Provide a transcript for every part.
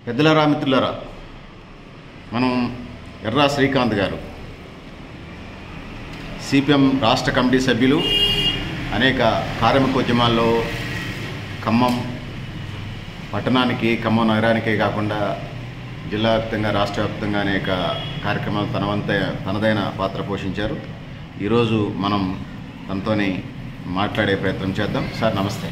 పెద్దలరా మిత్రులరా మనం ఎర్రా శ్రీకాంత్ గారు సిపిఎం రాష్ట్ర కమిటీ సభ్యులు అనేక కార్మికోద్యమాల్లో ఖమ్మం పట్టణానికి ఖమ్మం నగరానికే కాకుండా జిల్లా వ్యాప్తంగా రాష్ట్ర వ్యాప్తంగా అనేక కార్యక్రమాలు తనవంత తనదైన పాత్ర పోషించారు ఈరోజు మనం తనతోని మాట్లాడే ప్రయత్నం చేద్దాం సార్ నమస్తే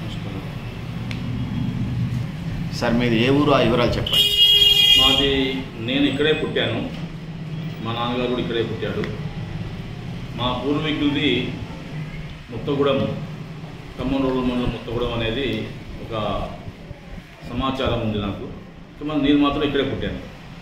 సార్ మీది ఏ ఊరు ఆ వివరాలు చెప్పండి మాది నేను ఇక్కడే పుట్టాను మా నాన్నగారు కూడా ఇక్కడే పుట్టాడు మా పూర్వీకులది ముత్తగూడెం ఖమ్మం రోడ్ల మండలం ముత్తగూడెం అనేది ఒక సమాచారం ఉంది నాకు కానీ నేను మాత్రం ఇక్కడే పుట్టాను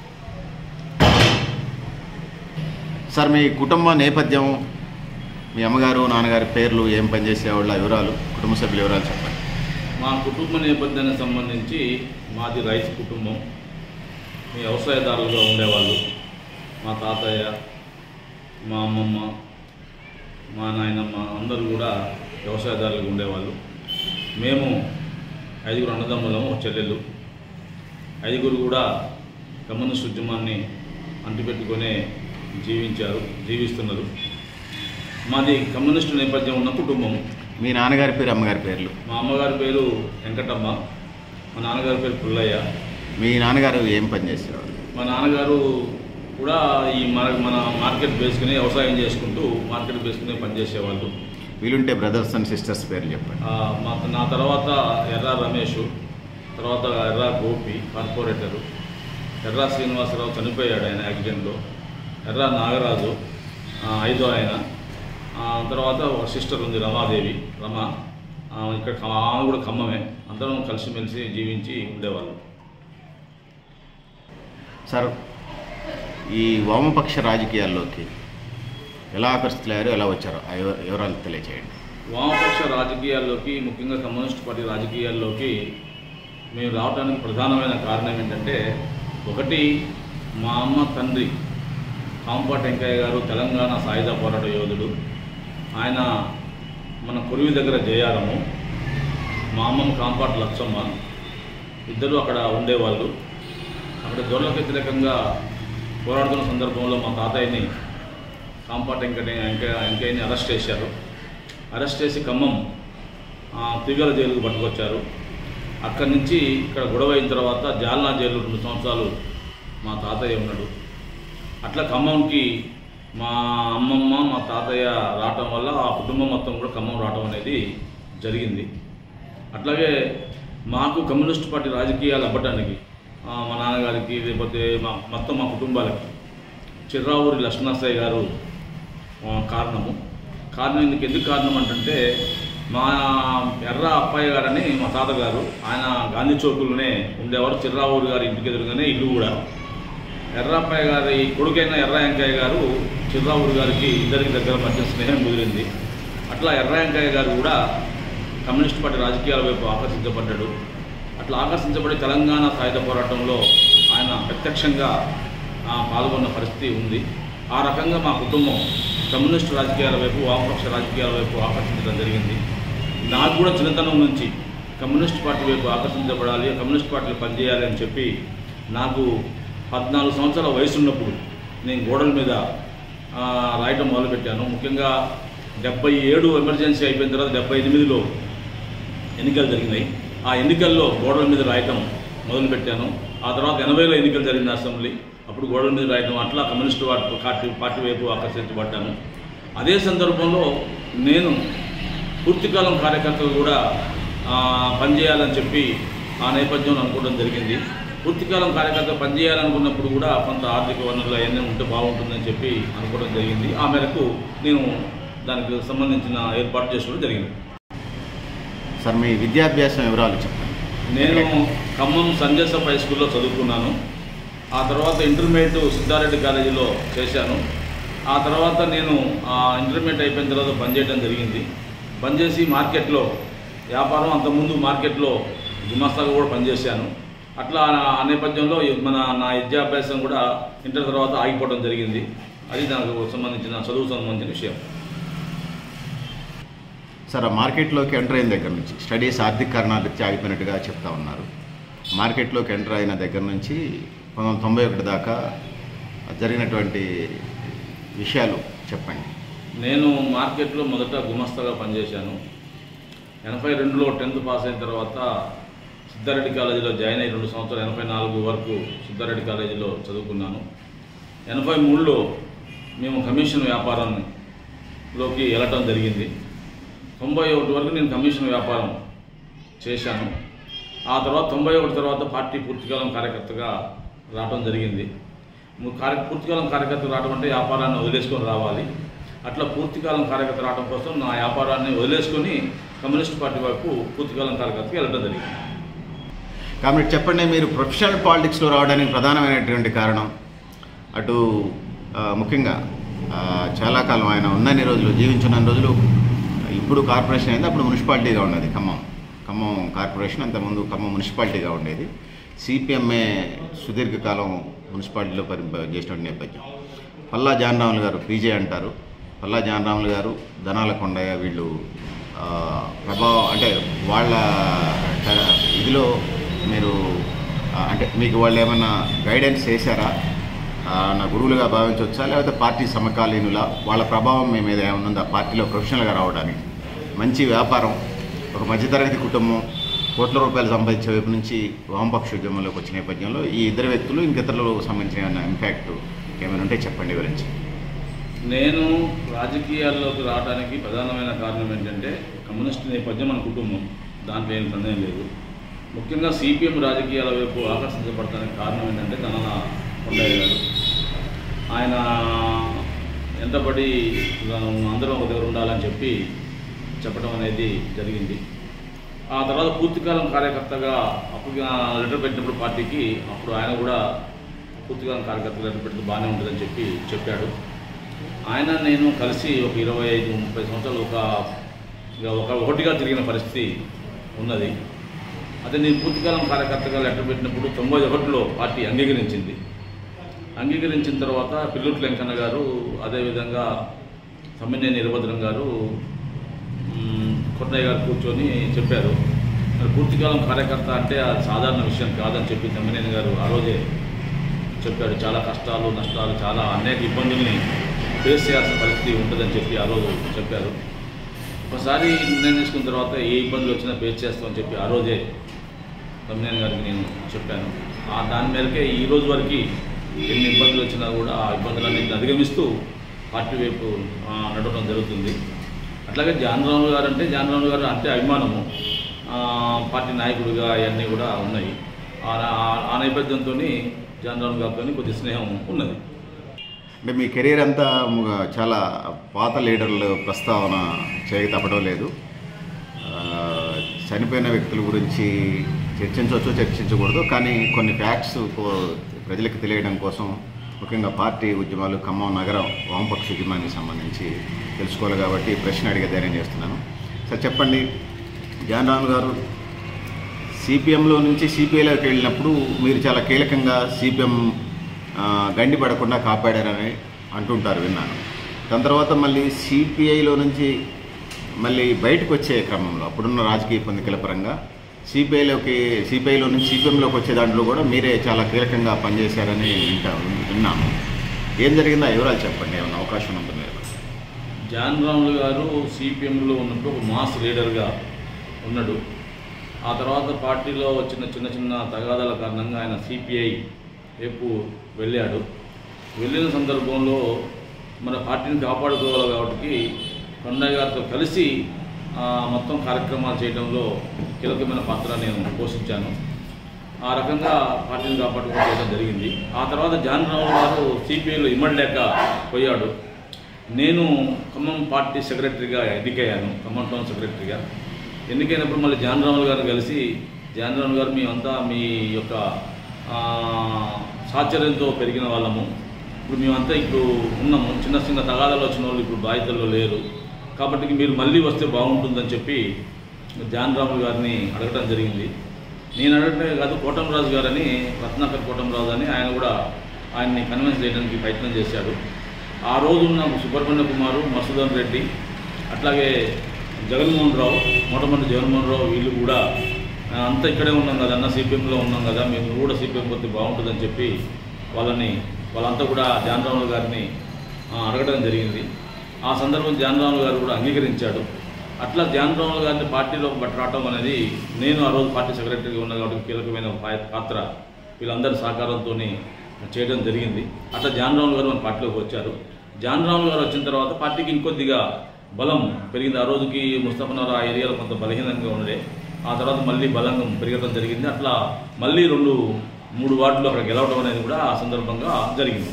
సార్ మీ కుటుంబ నేపథ్యం మీ అమ్మగారు నాన్నగారి పేర్లు ఏం పనిచేసేవాళ్ళ వివరాలు కుటుంబ సభ్యుల వివరాలు చెప్పండి మా కుటుంబ నేపథ్యానికి సంబంధించి మాది రైతు కుటుంబం మీ వ్యవసాయదారులుగా ఉండేవాళ్ళు మా తాతయ్య మా అమ్మమ్మ మా నాయనమ్మ అందరూ కూడా వ్యవసాయదారులుగా ఉండేవాళ్ళు మేము ఐదుగురు అన్నదమ్ములము ఒక చెల్లెలు ఐదుగురు కూడా కమ్యూనిస్ట్ ఉద్యమాన్ని అంటిపెట్టుకొనే జీవించారు జీవిస్తున్నారు మాది కమ్యూనిస్టు నేపథ్యం ఉన్న కుటుంబం మీ నాన్నగారి పేరు అమ్మగారి పేర్లు మా అమ్మగారి పేరు వెంకటమ్మ మా నాన్నగారి పేరు పుల్లయ్య మీ నాన్నగారు ఏం పని చేసేవాళ్ళు మా నాన్నగారు కూడా ఈ మన మన మార్కెట్ బేసుకుని వ్యవసాయం చేసుకుంటూ మార్కెట్ బేసుకుని పనిచేసేవాళ్ళు వీలుంటే బ్రదర్స్ అండ్ సిస్టర్స్ పేర్లు చెప్పండి ఆ, మా నా తర్వాత ఎర్రా రమేష్ తర్వాత ఎర్రా గోపి కార్పొరేటరు ఎర్రా శ్రీనివాసరావు చనిపోయాడు ఆయన యాక్సిడెంట్లో ఎర్రా నాగరాజు ఆ, ఐదో ఆయన ఆ, తర్వాత ఒక సిస్టర్ ఉంది రమాదేవి రమ ఆ, ఇక్కడ ఖ- ఆమె కూడా ఖమ్మమే అందరం కలిసిమెలిసి జీవించి ఉండేవాళ్ళు సార్ ఈ వామపక్ష రాజకీయాల్లోకి ఎలా ఆకర్షితులయ్యారు ఎలా వచ్చారో ఆ వివ- వివరాలు తెలియజేయండి వామపక్ష రాజకీయాల్లోకి ముఖ్యంగా కమ్యూనిస్ట్ పార్టీ రాజకీయాల్లోకి మేము రావడానికి ప్రధానమైన కారణం ఏంటంటే ఒకటి మా అమ్మ తండ్రి కాంపాటి వెంకయ్య గారు తెలంగాణ సాయుధ పోరాట యోధుడు ఆయన మన కురివి దగ్గర జయారము మా అమ్మమ్మ కాంపాటి లచ్చమ్మ ఇద్దరు అక్కడ ఉండేవాళ్ళు అక్కడ దొరలకు వ్యతిరేకంగా పోరాడుతున్న సందర్భంలో మా తాతయ్యని కాంపాటి వెంకట వెంకయ్య వెంకయ్యని అరెస్ట్ చేశారు అరెస్ట్ చేసి ఖమ్మం ఆ, తిగల జైలుకు పట్టుకొచ్చారు అక్కడి నుంచి ఇక్కడ గొడవ అయిన తర్వాత జాల్నా జైలు రెండు సంవత్సరాలు మా తాతయ్య ఉన్నాడు అట్లా ఖమ్మంకి మా అమ్మమ్మ మా తాతయ్య రావటం వల్ల ఆ కుటుంబం మొత్తం కూడా ఖమ్మం రావటం అనేది జరిగింది అట్లాగే మాకు కమ్యూనిస్ట్ పార్టీ రాజకీయాలు అవ్వటానికి ఆ, మా నాన్నగారికి లేకపోతే మా మొత్తం మా కుటుంబాలకి చిర్రావూరి లక్ష్మణాశ్రయ్య గారు ఆ, కారణము కారణం ఎందుకు ఎందుకు కారణం అంటే మా ఎర్ర అప్పయ్య గారని మా తాతగారు ఆయన గాంధీ చౌకులోనే ఉండేవారు చిర్రావూరు గారి ఇంటికి ఎదురుగానే ఇల్లు కూడా ఎర్రప్పయ్య గారి కొడుకైన ఎర్ర వెంకయ్య గారు చిర్రావూరు గారికి ఇద్దరికి దగ్గర మధ్య స్నేహం కుదిరింది అట్లా ఎర్ర వెంకయ్య గారు కూడా కమ్యూనిస్ట్ పార్టీ రాజకీయాల వైపు ఆకర్షించబడ్డాడు అట్లా ఆకర్షించబడి తెలంగాణ సాయుధ పోరాటంలో ఆయన ప్రత్యక్షంగా ఆ, పాల్గొన్న పరిస్థితి ఉంది ఆ రకంగా మా కుటుంబం కమ్యూనిస్ట్ రాజకీయాల వైపు వామపక్ష రాజకీయాల వైపు ఆకర్షించడం జరిగింది నాకు కూడా చిన్నతనం నుంచి కమ్యూనిస్ట్ పార్టీ వైపు ఆకర్షించబడాలి కమ్యూనిస్ట్ పార్టీలో పనిచేయాలి అని చెప్పి నాకు పద్నాలుగు సంవత్సరాల వయసు ఉన్నప్పుడు నేను గోడల మీద ఆ, రాయటం మొదలుపెట్టాను ముఖ్యంగా డెబ్బై ఏడు ఎమర్జెన్సీ అయిపోయిన తర్వాత డెబ్బై ఎనిమిదిలో ఎన్నికలు జరిగినాయి ఆ ఎన్నికల్లో గోడల మీద రాయటం మొదలుపెట్టాను ఆ తర్వాత ఎనభైలో ఎన్నికలు జరిగిన అసెంబ్లీ అప్పుడు గోడల మీద రాయటం అట్లా కమ్యూనిస్ట్ పార్టీ పార్టీ పార్టీ వైపు ఆకర్షించబడ్డాను అదే సందర్భంలో నేను పూర్తికాలం కార్యకర్తలు కూడా ఆ, పనిచేయాలని చెప్పి ఆ నేపథ్యంలో అనుకోవడం జరిగింది పూర్తికాలం కార్యకర్త పనిచేయాలనుకున్నప్పుడు కూడా కొంత ఆర్థిక వనరులు అవన్నీ ఉంటే బాగుంటుందని చెప్పి అనుకోవడం జరిగింది ఆ మేరకు నేను దానికి సంబంధించిన ఏర్పాటు చేసుకోవడం జరిగింది సార్ మీ విద్యాభ్యాసం వివరాలు చెప్పండి నేను ఖమ్మం సంజయ్ హై స్కూల్లో చదువుకున్నాను ఆ తర్వాత ఇంటర్మీడియట్ సిద్ధారెడ్డి కాలేజీలో చేశాను ఆ తర్వాత నేను ఆ ఇంటర్మీడియట్ అయిపోయిన తర్వాత పనిచేయడం జరిగింది పనిచేసి మార్కెట్లో వ్యాపారం అంతకుముందు మార్కెట్లో గుమాస్తాగా కూడా పనిచేశాను అట్లా ఆ నేపథ్యంలో మన నా విద్యాభ్యాసం కూడా ఇంటర్ తర్వాత ఆగిపోవడం జరిగింది అది నాకు సంబంధించిన చదువు సంబంధించిన విషయం సార్ ఆ మార్కెట్లోకి ఎంటర్ అయిన దగ్గర నుంచి స్టడీస్ ఆర్థిక కారణాలు రీత్యా ఆగిపోయినట్టుగా చెప్తా ఉన్నారు మార్కెట్లోకి ఎంటర్ అయిన దగ్గర నుంచి పంతొమ్మిది వందల తొంభై ఒకటి దాకా జరిగినటువంటి విషయాలు చెప్పండి నేను మార్కెట్లో మొదట గుమస్తాగా పనిచేశాను ఎనభై రెండులో టెన్త్ పాస్ అయిన తర్వాత సిద్ధారెడ్డి కాలేజీలో జాయిన్ అయ్యి రెండు సంవత్సరాలు ఎనభై నాలుగు వరకు సిద్ధారెడ్డి కాలేజీలో చదువుకున్నాను ఎనభై మూడులో మేము కమిషన్ వ్యాపారంలోకి వెళ్ళటం జరిగింది తొంభై ఒకటి వరకు నేను కమిషన్ వ్యాపారం చేశాను ఆ తర్వాత తొంభై ఒకటి తర్వాత పార్టీ పూర్తికాలం కార్యకర్తగా రావడం జరిగింది ము- కార్య పూర్తికాలం కార్యకర్త రావడం అంటే వ్యాపారాన్ని వదిలేసుకొని రావాలి అట్లా పూర్తికాలం కార్యకర్త రావడం కోసం నా వ్యాపారాన్ని వదిలేసుకొని కమ్యూనిస్ట్ పార్టీ వైపు పూర్తికాలం కార్యకర్తకి వెళ్ళడం జరిగింది కాబట్టి చెప్పండి మీరు ప్రొఫెషనల్ పాలిటిక్స్లో రావడానికి ప్రధానమైనటువంటి కారణం అటు ఆ, ముఖ్యంగా ఆ, చాలా కాలం ఆయన ఉన్నన్ని రోజులు జీవించున్న రోజులు ఇప్పుడు కార్పొరేషన్ అయింది అప్పుడు మున్సిపాలిటీగా ఉన్నది ఖమ్మం ఖమ్మం కార్పొరేషన్ అంతకుముందు ఖమ్మం మున్సిపాలిటీగా ఉండేది సిపిఎంఏ సుదీర్ఘకాలం మున్సిపాలిటీలో పరి చేసినటువంటి నేపథ్యం పల్లా జానరాములు గారు పీజే అంటారు పల్లా జానరాములు గారు ధనాల కొండయ్య వీళ్ళు ఆ, ప్రభావం అంటే వాళ్ళ ట- ఇదిలో మీరు ఆ, అంటే మీకు వాళ్ళు ఏమైనా గైడెన్స్ చేశారా ఆ, నా గురువులుగా భావించవచ్చా లేకపోతే పార్టీ సమకాలీనుల వాళ్ళ ప్రభావం మీ మీద ఏమైనా ఉందా పార్టీలో ప్రొఫెషనల్గా రావడానికి మంచి వ్యాపారం ఒక మధ్యతరగతి కుటుంబం కోట్ల రూపాయలు సంపాదించే వైపు నుంచి వామపక్ష ఉద్యమంలోకి వచ్చిన నేపథ్యంలో ఈ ఇద్దరు వ్యక్తులు ఇంకితరులకు సంబంధించిన ఏమైనా ఇంపాక్ట్ ఏమైనా ఉంటే చెప్పండి వివరించి నేను రాజకీయాల్లోకి రావడానికి ప్రధానమైన కారణం ఏంటంటే కమ్యూనిస్ట్ నేపథ్యం మన కుటుంబం దాంట్లో ఏం సందేహం లేదు ముఖ్యంగా సిపిఎం రాజకీయాల వైపు ఆకర్షించబడటానికి కారణం ఏంటంటే ధనన కొండయ్య గారు ఆయన ఎంతబడి అందరం ఒక దగ్గర ఉండాలని చెప్పి చెప్పడం అనేది జరిగింది ఆ తర్వాత పూర్తికాలం కార్యకర్తగా అప్పుడు లెటర్ పెట్టినప్పుడు పార్టీకి అప్పుడు ఆయన కూడా పూర్తికాలం కార్యకర్తగా లెటర్ పెడితే బాగానే ఉంటుందని చెప్పి చెప్పాడు ఆయన నేను కలిసి ఒక ఇరవై ఐదు ముప్పై సంవత్సరాలు ఒక ఇక ఒక ఒకటిగా తిరిగిన పరిస్థితి ఉన్నది అదే నేను పూర్తికాలం కార్యకర్తగా లెటర్ పెట్టినప్పుడు తొంభై ఒకటిలో పార్టీ అంగీకరించింది అంగీకరించిన తర్వాత పిల్లుటి వెంకన్న గారు అదేవిధంగా తమ్మినేని వీరభద్రం గారు మ్, కొండయ్య గారు కూర్చొని చెప్పారు మరి పూర్తికాలం కార్యకర్త అంటే అది సాధారణ విషయం కాదని చెప్పి తమ్మినేని గారు ఆ రోజే చెప్పాడు చాలా కష్టాలు నష్టాలు చాలా అనేక ఇబ్బందుల్ని ఫేస్ చేయాల్సిన పరిస్థితి ఉంటుందని చెప్పి ఆ రోజు చెప్పారు ఒకసారి నిర్ణయం తీసుకున్న తర్వాత ఏ ఇబ్బందులు వచ్చినా ఫేస్ చేస్తామని చెప్పి ఆ రోజే తమ్మినేని గారికి నేను చెప్పాను ఆ దాని మేరకే ఈ రోజు వరకు ఎన్ని ఇబ్బందులు వచ్చినా కూడా ఆ ఇబ్బందులన్నింటిని అధిగమిస్తూ పార్టీ వైపు ఆ, నడవడం జరుగుతుంది అట్లాగే జానరాము గారు అంటే జానరాము గారు అంటే అభిమానము ఆ, పార్టీ నాయకుడిగా అవన్నీ కూడా ఉన్నాయి ఆ ఆ- ఆ నేపథ్యంతో జానరాము గారితో కొద్ది స్నేహం ఉన్నది అంటే మీ కెరీర్ అంతా ము- చాలా పాత లీడర్ల ప్రస్తావన చేయక తప్పడం లేదు ఆ, చనిపోయిన వ్యక్తుల గురించి చర్చించవచ్చు చర్చించకూడదు కానీ కొన్ని ఫ్యాక్ట్స్ కో- ప్రజలకు తెలియడం కోసం ముఖ్యంగా పార్టీ ఉద్యమాలు ఖమ్మం నగరం వామపక్ష ఉద్యమానికి సంబంధించి తెలుసుకోవాలి కాబట్టి ఈ ప్రశ్న అడిగే ధైర్యం చేస్తున్నాను సార్ చెప్పండి జానరామ్ గారు సిపిఎంలో నుంచి సిపిఐలోకి వెళ్ళినప్పుడు మీరు చాలా కీలకంగా సిపిఎం గండి పడకుండా కాపాడారని అంటుంటారు విన్నాను దాని తర్వాత మళ్ళీ సిపిఐలో నుంచి మళ్ళీ బయటకు వచ్చే క్రమంలో అప్పుడున్న రాజకీయ పొందికల పరంగా సిపిఐలోకి సిపిఐలో నుంచి సిపిఎంలోకి వచ్చే దాంట్లో కూడా మీరే చాలా కీలకంగా పనిచేశారని వింటా విన్నాము ఏం జరిగిందో ఆ వివరాలు చెప్పండి ఏమైనా అవకాశం ఉంటుంది జాన్ రాములు గారు సిపిఎంలో ఉన్నప్పుడు ఒక మాస్ లీడర్గా ఉన్నాడు ఆ తర్వాత పార్టీలో వచ్చిన చిన్న చిన్న తగాదాల కారణంగా ఆయన సిపిఐ వైపు వెళ్ళాడు వెళ్ళిన సందర్భంలో మన పార్టీని కాపాడుకోవాలి కాబట్టి కొండయ్య గారితో కలిసి ఆ, మొత్తం కార్యక్రమాలు చేయడంలో కీలకమైన పాత్ర నేను పోషించాను ఆ రకంగా పార్టీని కాపాడుకోవడం చేయడం జరిగింది ఆ తర్వాత జాన్ రావు గారు సిపిఐలో ఇమ్మడలేక పోయాడు నేను ఖమ్మం పార్టీ సెక్రటరీగా ఎన్నికయ్యాను ఖమ్మం టౌన్ సెక్రటరీగా ఎన్నికైనప్పుడు మళ్ళీ జాన్ రాములు గారు కలిసి జాన్ రాములు గారు మేమంతా మీ యొక్క ఆ, సాహచర్యంతో పెరిగిన వాళ్ళము ఇప్పుడు మేమంతా ఇప్పుడు ఉన్నాము చిన్న చిన్న తగాదాలు వచ్చిన వాళ్ళు ఇప్పుడు బాధ్యతల్లో లేరు కాబట్టి మీరు మళ్ళీ వస్తే బాగుంటుందని చెప్పి జాన్ రాములు గారిని అడగటం జరిగింది నేను అడగటమే కాదు కోటంరాజు గారని రత్నాకర్ కోటంరాజు అని ఆయన కూడా ఆయన్ని కన్విన్స్ చేయడానికి ప్రయత్నం చేశాడు ఆ రోజు ఉన్న సుబ్రహ్మణ్య కుమారు మసూదన్ రెడ్డి అట్లాగే జగన్మోహన్ రావు మొట్టమొదటి జగన్మోహన్ రావు వీళ్ళు కూడా ఆ, అంతా ఇక్కడే ఉన్నాం కదా అన్న సిపిఎంలో ఉన్నాం కదా మేము కూడా సిపిఎం పోతే బాగుంటుందని చెప్పి వాళ్ళని వాళ్ళంతా కూడా జానరాములు గారిని ఆ, అడగడం జరిగింది ఆ సందర్భం జానరాములు గారు కూడా అంగీకరించాడు అట్లా జానరాములు గారిని పార్టీలోకి పట్టరావటం అనేది నేను ఆ రోజు పార్టీ సెక్రటరీగా ఉన్నా కాబట్టి కీలకమైన పా- పాత్ర వీళ్ళందరి సహకారంతో చేయడం జరిగింది అట్లా జానరాములు గారు మన పార్టీలోకి వచ్చారు జానరాములు గారు వచ్చిన తర్వాత పార్టీకి ఇంకొద్దిగా బలం పెరిగింది ఆ రోజుకి ముస్తఫనగర్ ఆ ఏరియాలో కొంత బలహీనంగా ఉండే ఆ తర్వాత మళ్ళీ బలంగా పెరగడం జరిగింది అట్లా మళ్ళీ రెండు మూడు వార్డులు అక్కడ గెలవడం అనేది కూడా ఆ సందర్భంగా జరిగింది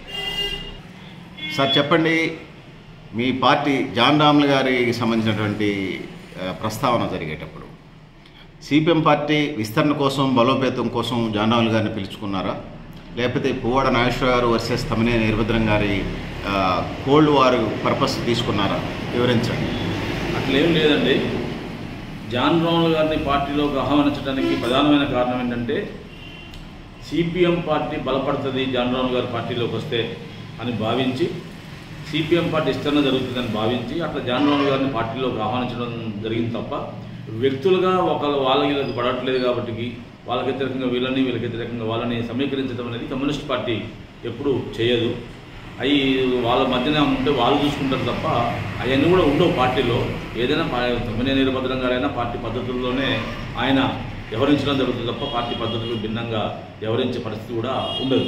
సార్ చెప్పండి మీ పార్టీ జాన్ రాములు గారికి సంబంధించినటువంటి ఆ, ప్రస్తావన జరిగేటప్పుడు సిపిఎం పార్టీ విస్తరణ కోసం బలోపేతం కోసం జాన్ రాములు గారిని పిలుచుకున్నారా లేకపోతే పువ్వాడ నాగేశ్వర గారు వర్సెస్ తమిళ వీరభద్రం గారి ఆ, కోల్డ్ వార్ పర్పస్ తీసుకున్నారా వివరించండి అట్లేం లేదండి జాన్ రాములు గారిని పార్టీలోకి ఆహ్వానించడానికి ప్రధానమైన కారణం ఏంటంటే సిపిఎం పార్టీ బలపడుతుంది జాన్ రాములు గారి పార్టీలోకి వస్తే అని భావించి సిపిఎం పార్టీ విస్తరణ జరుగుతుందని భావించి అట్లా జాన్ రాములు గారిని పార్టీలోకి ఆహ్వానించడం జరిగింది తప్ప వ్యక్తులుగా ఒకళ్ళు వాళ్ళకి వీళ్ళకి పడట్లేదు కాబట్టి వాళ్ళకి వ్యతిరేకంగా వీళ్ళని వీళ్ళకి వ్యతిరేకంగా వాళ్ళని సమీకరించడం అనేది కమ్యూనిస్ట్ పార్టీ ఎప్పుడూ చేయదు అవి వాళ్ళ మధ్యన ఉంటే వాళ్ళు చూసుకుంటారు తప్ప అవన్నీ కూడా ఉండవు పార్టీలో ఏదైనా తొమ్మిది నిరభద్రం గారైనా పార్టీ పద్ధతుల్లోనే ఆయన వ్యవహరించడం జరుగుతుంది తప్ప పార్టీ పద్ధతులకు భిన్నంగా వ్యవహరించే పరిస్థితి కూడా ఉండదు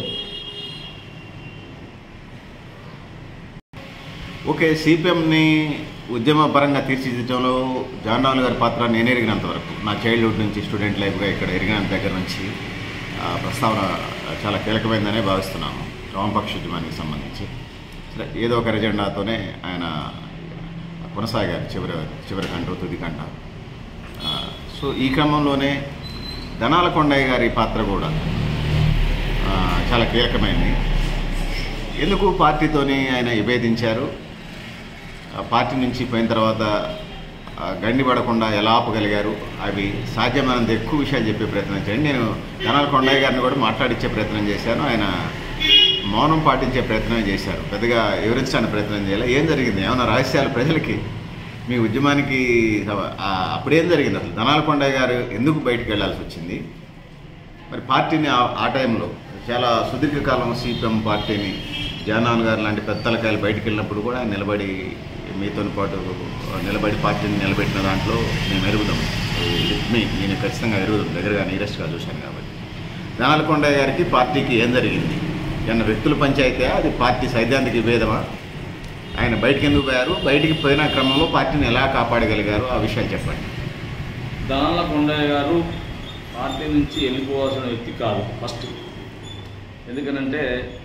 ఓకే సిపిఎంని ఉద్యమపరంగా తీర్చిదిద్దడంలో జాన్ రాములు గారి పాత్ర నేను ఎరిగినంత వరకు నా చైల్డ్హుడ్ నుంచి స్టూడెంట్ లైఫ్గా ఇక్కడ ఎరిగినంత దగ్గర నుంచి ఆ, ప్రస్తావన చాలా కీలకమైందనే భావిస్తున్నాను వామపక్ష ఉద్యమానికి సంబంధించి సరే ఏదో ఒక ఎజెండాతోనే ఆయన కొనసాగారు చివరి చివరి కంట తుది కంట ఆ, సో ఈ క్రమంలోనే ధనాల కొండయ్య గారి పాత్ర కూడా ఆ, చాలా కీలకమైంది ఎందుకు పార్టీతోని ఆయన విభేదించారు ఆ పార్టీ నుంచి పోయిన తర్వాత ఆ, గండి పడకుండా ఎలా ఆపగలిగారు అవి సాధ్యమైనంత ఎక్కువ విషయాలు చెప్పే ప్రయత్నం చేయండి నేను ధనాల కొండయ్య గారిని కూడా మాట్లాడించే ప్రయత్నం చేశాను ఆయన మౌనం పాటించే ప్రయత్నం చేశారు పెద్దగా వివరించడానికి ప్రయత్నం చేయాలి ఏం జరిగింది ఏమైనా రహస్యాలు ప్రజలకి మీ ఉద్యమానికి ఆ, అప్పుడేం జరిగింది అసలు ధనాల కొండయ్య గారు ఎందుకు బయటకు వెళ్ళాల్సి వచ్చింది మరి పార్టీని ఆ- ఆ టైంలో చాలా సుదీర్ఘకాలం సిపిఎం పార్టీని జగన్నాథ్ గారు లాంటి పెద్ద తలకాయలు బయటికి వెళ్ళినప్పుడు కూడా ఆయన నిలబడి మీతో పాటు నిలబడి పార్టీని నిలబెట్టిన దాంట్లో మేము ఎరుగుదాం మీ నేను ఖచ్చితంగా ఎరుగుదాం దగ్గరగా నీరెస్ట్గా చూశాను కాబట్టి జనాల కొండయ్య గారికి పార్టీకి ఏం జరిగింది ఏమన్నా వ్యక్తుల పంచాయితీ అది పార్టీ సైద్ధాంతిక విభేదమా ఆయన బయటికి ఎందుకు పోయారు బయటికి పోయిన క్రమంలో పార్టీని ఎలా కాపాడగలిగారు ఆ విషయాలు చెప్పండి దానాల కొండయ్య గారు పార్టీ నుంచి వెళ్ళిపోవాల్సిన వ్యక్తి కాదు ఫస్ట్ ఎందుకనంటే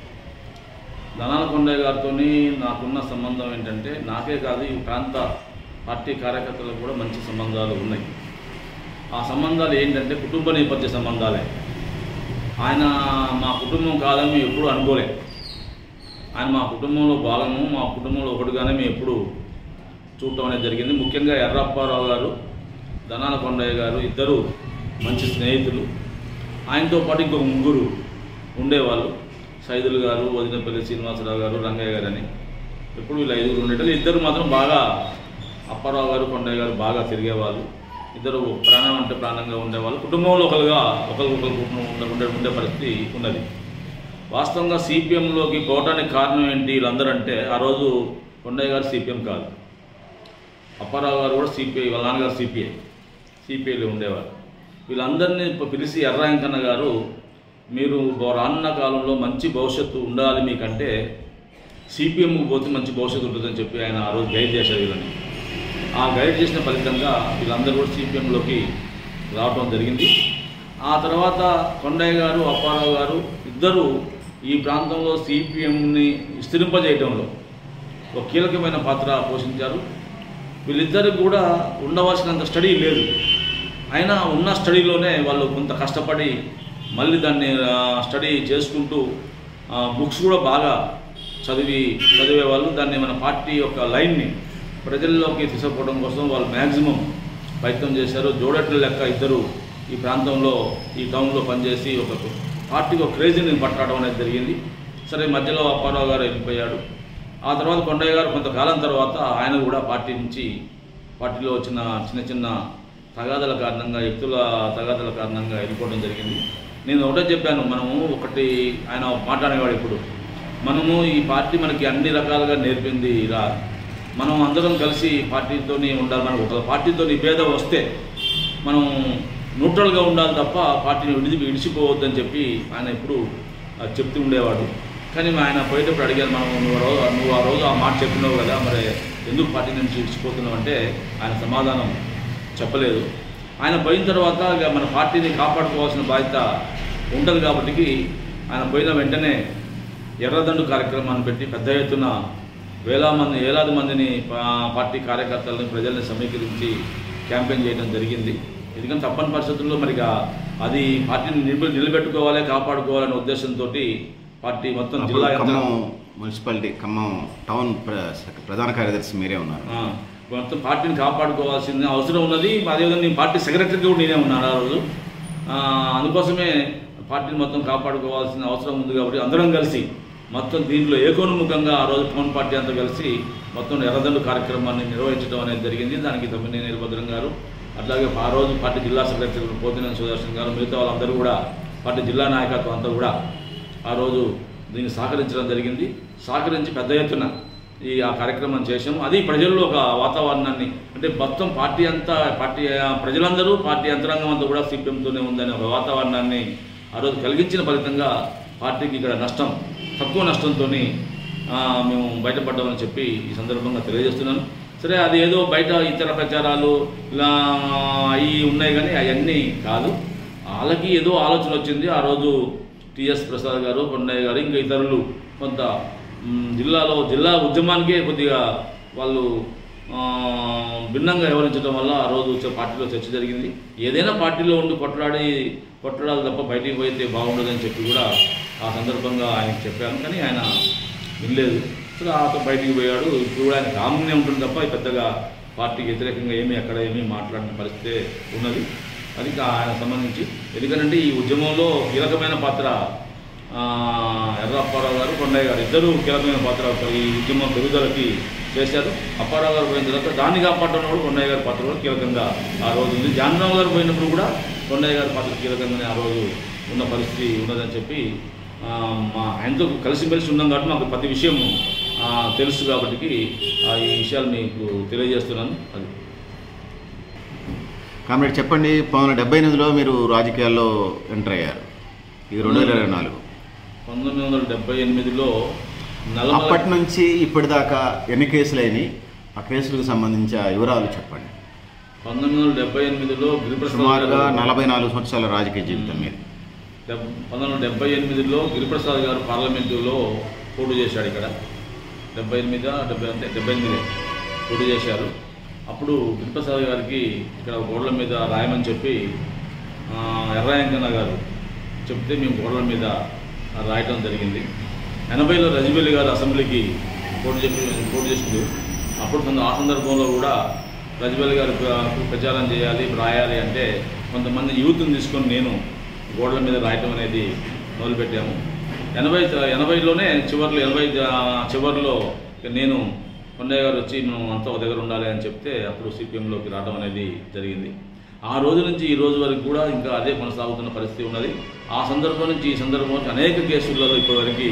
దనాల కొండయ్య గారితో నాకున్న సంబంధం ఏంటంటే నాకే కాదు ఈ ప్రాంత పార్టీ కార్యకర్తలకు కూడా మంచి సంబంధాలు ఉన్నాయి ఆ సంబంధాలు ఏంటంటే కుటుంబ నేపథ్య సంబంధాలే ఆయన మా కుటుంబం కాదని మేము ఎప్పుడూ అనుకోలే ఆయన మా కుటుంబంలో భాగము మా కుటుంబంలో ఒకటిగానే మేము ఎప్పుడు చూడటం అనేది జరిగింది ముఖ్యంగా ఎర్రప్పారావు గారు ధనాల కొండయ్య గారు ఇద్దరు మంచి స్నేహితులు ఆయనతో పాటు ఇంకొక ముగ్గురు ఉండేవాళ్ళు సైదులు గారు వదినపల్లి శ్రీనివాసరావు గారు రంగయ్య గారు అని ఎప్పుడు వీళ్ళు ఐదుగురు ఉండేటోళ్ళు ఇద్దరు మాత్రం బాగా అప్పారావు గారు కొండయ్య గారు బాగా తిరిగేవాళ్ళు ఇద్దరు ప్రాణం అంటే ప్రాణంగా ఉండేవాళ్ళు కుటుంబంలో ఒకరుగా ఒకరికొకరు కుటుంబం ఉండే ఉండే ఉండే పరిస్థితి ఉన్నది వాస్తవంగా సిపిఎంలోకి పోవడానికి కారణం ఏంటి వీళ్ళందరూ అంటే ఆ రోజు కొండయ్య గారు సిపిఎం కాదు అప్పారావు గారు కూడా సిపిఐ వాళ్ళ నాన్నగారు సిపిఐ సిపిఐలో ఉండేవారు వీళ్ళందరినీ ప- పిలిచి ఎర్ర వెంకన్న గారు మీరు బ- రానున్న కాలంలో మంచి భవిష్యత్తు ఉండాలి మీకంటే సిపిఎంకి పోతే మంచి భవిష్యత్తు ఉంటుందని చెప్పి ఆయన ఆ రోజు గైడ్ చేశారు వీళ్ళని ఆ గైడ్ చేసిన ఫలితంగా వీళ్ళందరూ కూడా సిపిఎంలోకి రావడం జరిగింది ఆ తర్వాత కొండయ్య గారు అప్పారావు గారు ఇద్దరు ఈ ప్రాంతంలో సిపిఎంని విస్తరింపజేయడంలో ఒక కీలకమైన పాత్ర పోషించారు వీళ్ళిద్దరికి కూడా ఉండవలసినంత స్టడీ లేదు అయినా ఉన్న స్టడీలోనే వాళ్ళు కొంత కష్టపడి మళ్ళీ దాన్ని ఆ, స్టడీ చేసుకుంటూ ఆ, బుక్స్ కూడా బాగా చదివి చదివే వాళ్ళు దాన్ని మన పార్టీ యొక్క లైన్ని ప్రజల్లోకి తీసుకుపోవడం కోసం వాళ్ళు మ్యాక్సిమం ప్రయత్నం చేశారు జోడట్ల లెక్క ఇద్దరు ఈ ప్రాంతంలో ఈ టౌన్లో పనిచేసి ఒక పార్టీకి ఒక క్రేజీని పట్టడం అనేది జరిగింది సరే మధ్యలో అప్పారావు గారు వెళ్ళిపోయాడు ఆ తర్వాత కొండయ్య గారు కొంతకాలం తర్వాత ఆయన కూడా పార్టీ నుంచి పార్టీలో వచ్చిన చిన్న చిన్న తగాదల కారణంగా వ్యక్తుల తగాదల కారణంగా వెళ్ళిపోవడం జరిగింది నేను ఒకటే చెప్పాను మనము ఒకటి ఆయన మాట్లాడేవాడు ఇప్పుడు మనము ఈ పార్టీ మనకి అన్ని రకాలుగా నేర్పింది ఇలా మనం అందరం కలిసి పార్టీతోనే ఉండాలి మనకు ఒక పార్టీతో భేదం వస్తే మనం న్యూట్రల్గా ఉండాలి తప్ప పార్టీని విడిచి విడిచిపోవద్దని చెప్పి ఆయన ఎప్పుడు ఆ, చెప్తూ ఉండేవాడు కానీ ఆయన పోయేటప్పుడు అడిగాను మనం నువ్వు ఆ రోజు నువ్వు ఆ రోజు ఆ మాట చెప్పినావు కదా మరి ఎందుకు పార్టీ నుంచి విడిచిపోతున్నావు అంటే ఆయన సమాధానం చెప్పలేదు ఆయన పోయిన తర్వాత ఇక మన పార్టీని కాపాడుకోవాల్సిన బాధ్యత ఉంటుంది కాబట్టి ఆయన పోయిన వెంటనే ఎర్రదండు కార్యక్రమాన్ని పెట్టి పెద్ద ఎత్తున వేల మంది వేలాది మందిని పా- పార్టీ కార్యకర్తలను ప్రజల్ని సమీకరించి క్యాంపెయిన్ చేయడం జరిగింది ఎందుకంటే తప్పని పరిస్థితుల్లో మరి ఇక అది పార్టీని నిలబె- నిలబెట్టుకోవాలి కాపాడుకోవాలనే ఉద్దేశంతో పార్టీ మొత్తం అప్పుడు జిల్లా ఖమ్మం యంత్రాంగం మున్సిపాలిటీ ఖమ్మం టౌన్ ప్ర- ప్రధాన కార్యదర్శి మీరే ఉన్నారు ఆ, మొత్తం పార్టీని కాపాడుకోవాల్సిన అవసరం ఉన్నది అదేవిధంగా నేను పార్టీ సెక్రటరీగా కూడా నేనే ఉన్నాను ఆ రోజు ఆ, అందుకోసమే పార్టీని మొత్తం కాపాడుకోవాల్సిన అవసరం ఉంది కాబట్టి అందరం కలిసి మొత్తం దీంట్లో ఏకోన్ముఖంగా ఆ రోజు పవన్ పార్టీ అంతా కలిసి మొత్తం ఎర్రదండు కార్యక్రమాన్ని నిర్వహించడం అనేది జరిగింది దానికి తమ్మినేని వీరభద్రం గారు అట్లాగే ఆ రోజు పార్టీ జిల్లా సెక్రటరీ పోతినేని సుదర్శన్ గారు మిగతా వాళ్ళందరూ కూడా పార్టీ జిల్లా నాయకత్వం అంతా కూడా ఆ రోజు దీన్ని సహకరించడం జరిగింది సహకరించి పెద్ద ఎత్తున ఈ ఆ కార్యక్రమం చేసాము అది ప్రజల్లో ఒక వాతావరణాన్ని అంటే మొత్తం పార్టీ అంతా పార్టీ ఆ, ప్రజలందరూ పార్టీ యంత్రాంగం అంతా కూడా సిపిఎంతోనే ఉందనే ఒక వాతావరణాన్ని ఆ రోజు కలిగించిన ఫలితంగా పార్టీకి ఇక్కడ నష్టం తక్కువ నష్టంతో మేము బయటపడ్డామని చెప్పి ఈ సందర్భంగా తెలియజేస్తున్నాను సరే అది ఏదో బయట ఇతర ప్రచారాలు ఇలా అవి ఉన్నాయి కానీ అవన్నీ కాదు వాళ్ళకి ఏదో ఆలోచన వచ్చింది ఆ రోజు టిఎస్ ప్రసాద్ గారు కొండయ్య గారు ఇంకా ఇతరులు కొంత మ్, జిల్లాలో జిల్లా ఉద్యమానికే కొద్దిగా వాళ్ళు ఆ, భిన్నంగా వ్యవహరించడం వల్ల ఆ రోజు చ- పార్టీలో చర్చ జరిగింది ఏదైనా పార్టీలో ఉండి కొట్లాడి కొట్లాడాలి తప్ప బయటికి పోయితే బాగుండదని చెప్పి కూడా ఆ సందర్భంగా ఆయనకు చెప్పాను కానీ ఆయన వినలేదు సో అతను బయటికి పోయాడు ఇప్పుడు కూడా ఆయన కామన్గా ఉంటుంది తప్ప పెద్దగా పార్టీకి వ్యతిరేకంగా ఏమీ అక్కడ ఏమీ మాట్లాడిన పరిస్థితే ఉన్నది అది కా- ఆయన సంబంధించి ఎందుకంటే ఈ ఉద్యమంలో కీలకమైన పాత్ర ఆ, ఎర్ర అప్పారావు గారు కొండయ్య గారు ఇద్దరు కీలకమైన పాత్ర ఈ ఉద్యమం పెరుగుదలకి చేశారు అప్పారావు గారు పోయిన తర్వాత దాన్ని కాపాడడం కూడా కొండయ్య గారి పాత్ర కూడా కీలకంగా ఆ రోజు ఉంది జానరావు గారు పోయినప్పుడు కూడా కొండయ్య గారి పాత్ర కీలకంగానే ఆ రోజు ఉన్న పరిస్థితి ఉన్నదని చెప్పి ఆ, మా ఆయనతో కలిసిమెలిసి ఉన్నాం కాబట్టి మాకు ప్రతి విషయం ఆ, తెలుసు కాబట్టి ఆ, ఈ విషయాలు మీకు తెలియజేస్తున్నాను అది కామ్రేడ్ చెప్పండి పంతొమ్మిది వందల డెబ్బై ఎనిమిదిలో మీరు రాజకీయాల్లో ఎంటర్ అయ్యారు ఇది రెండు వేల ఇరవై నాలుగు పంతొమ్మిది వందల డెబ్బై ఎనిమిదిలో నలభై అప్పటి నుంచి ఇప్పటిదాకా ఎన్ని కేసులైనవి ఆ కేసులకు సంబంధించి ఆ వివరాలు చెప్పండి పంతొమ్మిది వందల డెబ్బై ఎనిమిదిలో గిరిప్రసాద్ సుమారుగా గారు- నలభై నాలుగు సంవత్సరాల రాజకీయ జీవితం మీద డెబ్- పంతొమ్మిది వందల డెబ్బై ఎనిమిదిలో గిరిప్రసాద్ గారు పార్లమెంటులో పోటీ చేశాడు ఇక్కడ డెబ్బై ఎనిమిది డెబ్బై అంతే డెబ్బై ఎనిమిది పోటీ చేశారు అప్పుడు గిరిప్రసాద్ గారికి ఇక్కడ గోడల మీద రాయమని చెప్పి ఆ, ఎర్రాయంకన్న గారు చెప్తే మేము గోడల మీద రాయటం జరిగింది ఎనభైలో రజిబెల్లి గారు అసెంబ్లీకి పోటీ చేసి పోటీ చేసింది అప్పుడు కొంత ఆ సందర్భంలో కూడా రజిబెల్లి గారు ప్ర- ప్రచారం చేయాలి రాయాలి అంటే కొంతమంది యూత్ని తీసుకొని నేను గోడల మీద రాయటం అనేది మొదలుపెట్టాము ఎనభై ఎనభైలోనే చివరిలో ఎనభై జా- చివరిలో ఇక నేను కొండయ్య గారు వచ్చి మనం అంతా ఒక దగ్గర ఉండాలి అని చెప్తే అప్పుడు సిపిఎంలోకి రావడం అనేది జరిగింది ఆ రోజు నుంచి ఈ రోజు వరకు కూడా ఇంకా అదే కొనసాగుతున్న పరిస్థితి ఉన్నది ఆ సందర్భం నుంచి ఈ సందర్భం నుంచి అనేక కేసులలో ఇప్పటివరకు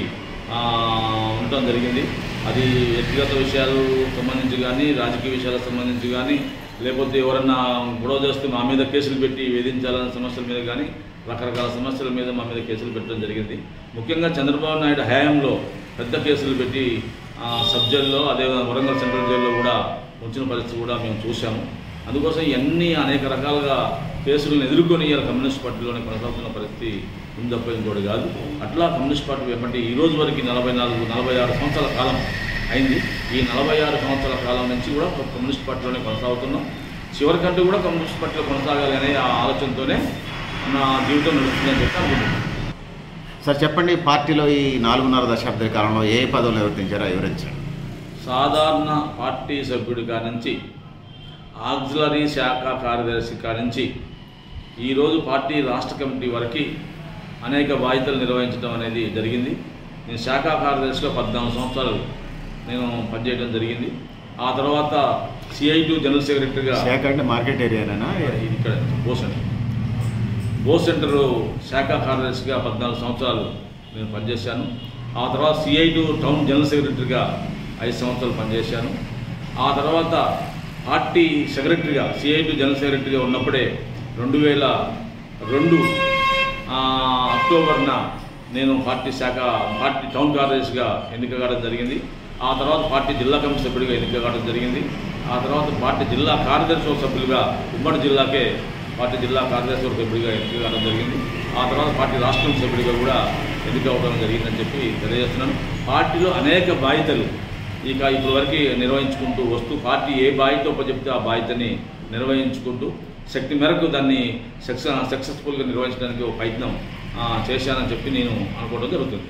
ఉండటం జరిగింది అది వ్యక్తిగత విషయాలు సంబంధించి కానీ రాజకీయ విషయాలకు సంబంధించి కానీ లేకపోతే ఎవరన్నా గొడవ చేస్తే మా మీద కేసులు పెట్టి వేధించాలనే సమస్యల మీద కానీ రకరకాల సమస్యల మీద మా మీద కేసులు పెట్టడం జరిగింది ముఖ్యంగా చంద్రబాబు నాయుడు హయాంలో పెద్ద కేసులు పెట్టి ఆ, సబ్ జైల్లో అదేవిధంగా వరంగల్ సెంట్రల్ జైల్లో కూడా ఉంచిన పరిస్థితి కూడా మేము చూసాము అందుకోసం ఇవన్నీ అనేక రకాలుగా కేసులను ఎదుర్కొని ఇవాళ కమ్యూనిస్ట్ పార్టీలోనే కొనసాగుతున్న పరిస్థితి ఉంది తప్ప ఇంకోటి కాదు అట్లా కమ్యూనిస్ట్ పార్టీ వెంబడి ఈ రోజు వరకు నలభై నాలుగు నలభై ఆరు సంవత్సరాల కాలం అయింది ఈ నలభై ఆరు సంవత్సరాల కాలం నుంచి కూడా కమ్యూనిస్ట్ పార్టీలోనే కొనసాగుతున్నాం చివరికంటూ కూడా కమ్యూనిస్ట్ పార్టీలో కొనసాగాలి అనే ఆ ఆలోచనతోనే నా జీవితం నడుస్తుందని చెప్పి అనుకుంటున్నాను సార్ చెప్పండి పార్టీలో ఈ నాలుగున్నర దశాబ్ద కాలంలో ఏ పదవులు నిర్వర్తించారో వివరించండి సాధారణ పార్టీ సభ్యుడి కానించి ఆక్సిలరీ శాఖ కార్యదర్శి కానించి ఈరోజు పార్టీ రాష్ట్ర కమిటీ వరకు అనేక బాధ్యతలు నిర్వహించడం అనేది జరిగింది నేను శాఖ కార్యదర్శిగా పద్నాలుగు సంవత్సరాలు నేను పనిచేయడం జరిగింది ఆ తర్వాత సిఐటి జనరల్ సెక్రటరీగా శాఖ అంటే మార్కెట్ ఏరియానా ఇది ఇక్కడ బో సెంటర్ బో సెంటర్ శాఖ కార్యదర్శిగా పద్నాలుగు సంవత్సరాలు నేను పనిచేశాను ఆ తర్వాత సిఐటి టౌన్ జనరల్ సెక్రటరీగా ఐదు సంవత్సరాలు పనిచేశాను ఆ తర్వాత పార్టీ సెక్రటరీగా సిఐటి జనరల్ సెక్రటరీగా ఉన్నప్పుడే రెండు వేల రెండు ఆ, అక్టోబర్న నేను పార్టీ శాఖ పార్టీ టౌన్ కార్యదర్శిగా ఎన్నిక కావడం జరిగింది ఆ తర్వాత పార్టీ జిల్లా కమిటీ సభ్యుడిగా ఎన్నిక కావడం జరిగింది ఆ తర్వాత పార్టీ జిల్లా కార్యదర్శి సభ్యులుగా ఉమ్మడి జిల్లాకే పార్టీ జిల్లా కార్యదర్శి సభ్యుడిగా ఎన్నిక కావడం జరిగింది ఆ తర్వాత పార్టీ రాష్ట్రం సభ్యుడిగా కూడా ఎన్నిక అవ్వడం జరిగిందని చెప్పి తెలియజేస్తున్నాను పార్టీలో అనేక బాధ్యతలు ఇక ఇప్పటి వరకు నిర్వహించుకుంటూ వస్తూ పార్టీ ఏ బాధ్యత చెప్తే ఆ బాధ్యతని నిర్వహించుకుంటూ శక్తి మేరకు దాన్ని సక్సెస్ సక్సెస్ఫుల్గా నిర్వహించడానికి ఒక ప్రయత్నం ఆ, చేశానని చెప్పి నేను అనుకోవడం జరుగుతుంది